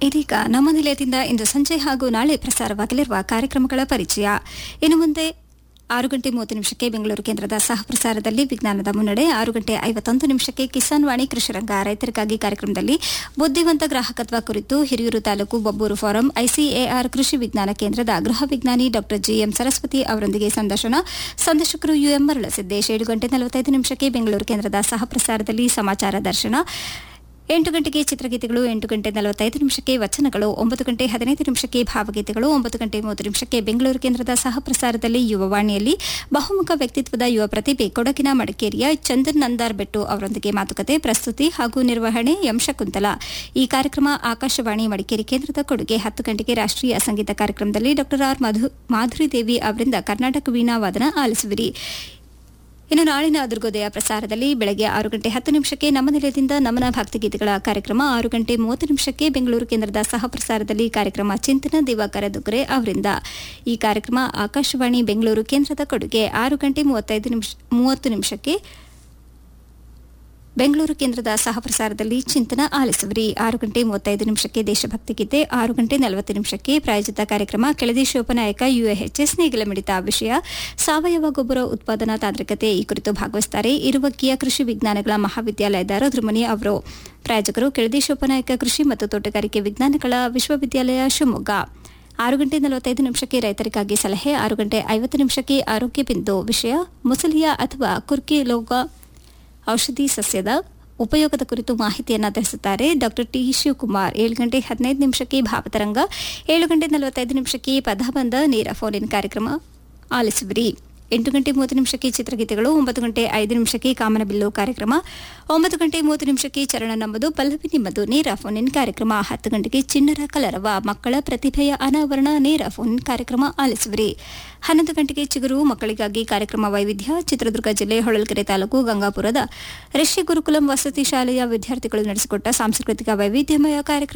ಇದೀಗ ನಮ್ಮ ನಿಲಯದಿಂದ ಇಂದು ಸಂಜೆ ಹಾಗೂ ನಾಳೆ ಪ್ರಸಾರವಾಗಲಿರುವ ಕಾರ್ಯಕ್ರಮಗಳ ಪರಿಚಯ ಇನ್ನು ಮುಂದೆ ಆರು ಗಂಟೆ ಮೂವತ್ತು ನಿಮಿಷಕ್ಕೆ ಬೆಂಗಳೂರು ಕೇಂದ್ರದ ಸಹ ಪ್ರಸಾರದಲ್ಲಿ ವಿಜ್ಞಾನದ ಮುನ್ನಡೆ ಆರು ಗಂಟೆ ಐವತ್ತೊಂದು ನಿಮಿಷಕ್ಕೆ ಕಿಸಾನ್ ವಾಣಿ ಕೃಷಿರಂಗ ರೈತರಿಗಾಗಿ ಕಾರ್ಯಕ್ರಮದಲ್ಲಿ ಬುದ್ಧಿವಂತ ಗ್ರಾಹಕತ್ವ ಕುರಿತು ಹಿರಿಯೂರು ತಾಲೂಕು ಬೊಬ್ಬೂರು ಫಾರಂ ಐಸಿಎಆರ್ ಕೃಷಿ ವಿಜ್ಞಾನ ಕೇಂದ್ರದ ಗೃಹ ವಿಜ್ಞಾನಿ ಡಾ ಜಿಎಂ ಸರಸ್ವತಿ ಅವರೊಂದಿಗೆ ಸಂದರ್ಶನ ಸಂದರ್ಶಕರು ಯುಎಂ ಮರಳಸಿದ್ದೇಶ್ ಏಳು ಗಂಟೆ ನಲವತ್ತೈದು ನಿಮಿಷಕ್ಕೆ ಬೆಂಗಳೂರು ಕೇಂದ್ರದ ಸಹ ಪ್ರಸಾರದಲ್ಲಿ ಸಮಾಚಾರ ದರ್ಶನ ಎಂಟು ಗಂಟೆಗೆ ಚಿತ್ರಗೀತೆಗಳು ಎಂಟು ಗಂಟೆ ನಲವತ್ತೈದು ನಿಮಿಷಕ್ಕೆ ವಚನಗಳು ಒಂಬತ್ತು ಗಂಟೆ ಹದಿನೈದು ನಿಮಿಷಕ್ಕೆ ಭಾವಗೀತೆಗಳು ಒಂಬತ್ತು ಗಂಟೆ ಮೂವತ್ತು ನಿಮಿಷಕ್ಕೆ ಬೆಂಗಳೂರು ಕೇಂದ್ರದ ಸಹ ಪ್ರಸಾರದಲ್ಲಿ ಯುವವಾಣಿಯಲ್ಲಿ ಬಹುಮುಖ ವ್ಯಕ್ತಿತ್ವದ ಯುವ ಪ್ರತಿಭೆ ಕೊಡಗಿನ ಮಡಿಕೇರಿಯ ಚಂದನ್ ನಂದಾರ್ ಬೆಟ್ಟು ಅವರೊಂದಿಗೆ ಮಾತುಕತೆ ಪ್ರಸ್ತುತಿ ಹಾಗೂ ನಿರ್ವಹಣೆ ಎಂ ಶಕುಂತಲಾ ಈ ಕಾರ್ಯಕ್ರಮ ಆಕಾಶವಾಣಿ ಮಡಿಕೇರಿ ಕೇಂದ್ರದ ಕೊಡುಗೆ ಹತ್ತು ಗಂಟೆಗೆ ರಾಷ್ಟ್ರೀಯ ಸಂಗೀತ ಕಾರ್ಯಕ್ರಮದಲ್ಲಿ ಡಾ ಆರ್ ಮಧು ಮಾಧುರಿ ದೇವಿ ಅವರಿಂದ ಕರ್ನಾಟಕ ವೀಣಾ ವಾದನ ಆಲಿಸುವಿರಿ ಇನ್ನು ನಾಳಿನ ದುರ್ಗೋದಯ ಪ್ರಸಾರದಲ್ಲಿ ಬೆಳಗ್ಗೆ ಆರು ಗಂಟೆ ಹತ್ತು ನಿಮಿಷಕ್ಕೆ ನಮ್ಮ ನಿಲಯದಿಂದ ನಮನ ಭಕ್ತಿಗೀತೆಗಳ ಕಾರ್ಯಕ್ರಮ ಆರು ಗಂಟೆ ಮೂವತ್ತು ನಿಮಿಷಕ್ಕೆ ಬೆಂಗಳೂರು ಕೇಂದ್ರದ ಸಹ ಪ್ರಸಾರದಲ್ಲಿ ಕಾರ್ಯಕ್ರಮ ಚಿಂತನ ದಿವಾಕರ ದುಗ್ರೆ ಅವರಿಂದ ಈ ಕಾರ್ಯಕ್ರಮ ಆಕಾಶವಾಣಿ ಬೆಂಗಳೂರು ಕೇಂದ್ರದ ಕೊಡುಗೆ ಆರು ಗಂಟೆ ಮೂವತ್ತೈದು ನಿಮಿಷ ಮೂವತ್ತು ನಿಮಿಷಕ್ಕೆ ಬೆಂಗಳೂರು ಕೇಂದ್ರದ ಸಹ ಪ್ರಸಾರದಲ್ಲಿ ಚಿಂತನ ಆಲಿಸುವರಿ ಆರು ಗಂಟೆ ಮೂವತ್ತೈದು ನಿಮಿಷಕ್ಕೆ ದೇಶಭಕ್ತಿ ಗೀತೆ ಆರು ಗಂಟೆ ನಲವತ್ತು ನಿಮಿಷಕ್ಕೆ ಪ್ರಾಯೋಜಿತ ಕಾರ್ಯಕ್ರಮ ಕೆಳದಿ ಶಿವಪನಾಯಕ ಯುಎಎಚ್ಎಸ್ ನೇಗಿಲ ಮಿಡಿತ ವಿಷಯ ಸಾವಯವ ಗೊಬ್ಬರ ಉತ್ಪಾದನಾ ತಾಂತ್ರಿಕತೆ ಈ ಕುರಿತು ಭಾಗವಹಿಸುತ್ತಾರೆ ಇರುವಕ್ಕಿಯ ಕೃಷಿ ವಿಜ್ಞಾನಗಳ ಮಹಾವಿದ್ಯಾಲಯದ ರುದ್ರಮಣಿ ಅವರು ಪ್ರಾಯೋಜಕರು ಕೆಳದಿ ಶಿವಪನಾಯಕ ಕೃಷಿ ಮತ್ತು ತೋಟಗಾರಿಕೆ ವಿಜ್ಞಾನಗಳ ವಿಶ್ವವಿದ್ಯಾಲಯ ಶಿವಮೊಗ್ಗ ಆರು ಗಂಟೆ ನಲವತ್ತೈದು ನಿಮಿಷಕ್ಕೆ ರೈತರಿಗಾಗಿ ಸಲಹೆ ಆರು ಗಂಟೆ ಐವತ್ತು ನಿಮಿಷಕ್ಕೆ ಆರೋಗ್ಯ ಬಿಂದು ವಿಷಯ ಮುಸಲಿಯ ಅಥವಾ ಕುರ್ಕಿ ಲೋಗ ಔಷಧಿ ಸಸ್ಯದ ಉಪಯೋಗದ ಕುರಿತು ಮಾಹಿತಿಯನ್ನು ತಿಳಿಸುತ್ತಾರೆ ಡಾಕ್ಟರ್ ಟಿ ಶಿವಕುಮಾರ್ ಏಳು ಗಂಟೆ ಹದಿನೈದು ನಿಮಿಷಕ್ಕೆ ಭಾವತರಂಗ ಏಳು ಗಂಟೆ ನಲವತ್ತೈದು ನಿಮಿಷಕ್ಕೆ ಪದಬಂಧ ನೇರ ಫೋನ್ ಕಾರ್ಯಕ್ರಮ ಆಲಿಸುವಿರಿ ಎಂಟು ಗಂಟೆ ಮೂವತ್ತು ನಿಮಿಷಕ್ಕೆ ಚಿತ್ರಗೀತೆಗಳು ಒಂಬತ್ತು ಗಂಟೆ ಐದು ನಿಮಿಷಕ್ಕೆ ಕಾಮನಬಿಲ್ಲು ಕಾರ್ಯಕ್ರಮ ಒಂಬತ್ತು ಗಂಟೆ ಮೂವತ್ತು ನಿಮಿಷಕ್ಕೆ ಚರಣ ನಮ್ಮದು ಪಲ್ಲವಿ ನಿಮ್ಮದು ನೇರ ಫೋನ್ ಇನ್ ಕಾರ್ಯಕ್ರಮ ಹತ್ತು ಗಂಟೆಗೆ ಚಿಣ್ಣರ ಕಲರವ ಮಕ್ಕಳ ಪ್ರತಿಭೆಯ ಅನಾವರಣ ನೇರ ಫೋನ್ ಇನ್ ಕಾರ್ಯಕ್ರಮ ಆಲಿಸುವಿರಿ ಹನ್ನೊಂದು ಗಂಟೆಗೆ ಚಿಗುರು ಮಕ್ಕಳಿಗಾಗಿ ಕಾರ್ಯಕ್ರಮ ವೈವಿಧ್ಯ ಚಿತ್ರದುರ್ಗ ಜಿಲ್ಲೆ ಹೊಳಲ್ಕೆರೆ ತಾಲೂಕು ಗಂಗಾಪುರದ ಋಷಿ ಗುರುಕುಲಂ ವಸತಿ ಶಾಲೆಯ ವಿದ್ಯಾರ್ಥಿಗಳು ನಡೆಸಿಕೊಟ್ಟ ಸಾಂಸ್ಕೃತಿಕ ವೈವಿಧ್ಯಮಯ ಕಾರ್ಯಕ್ರಮ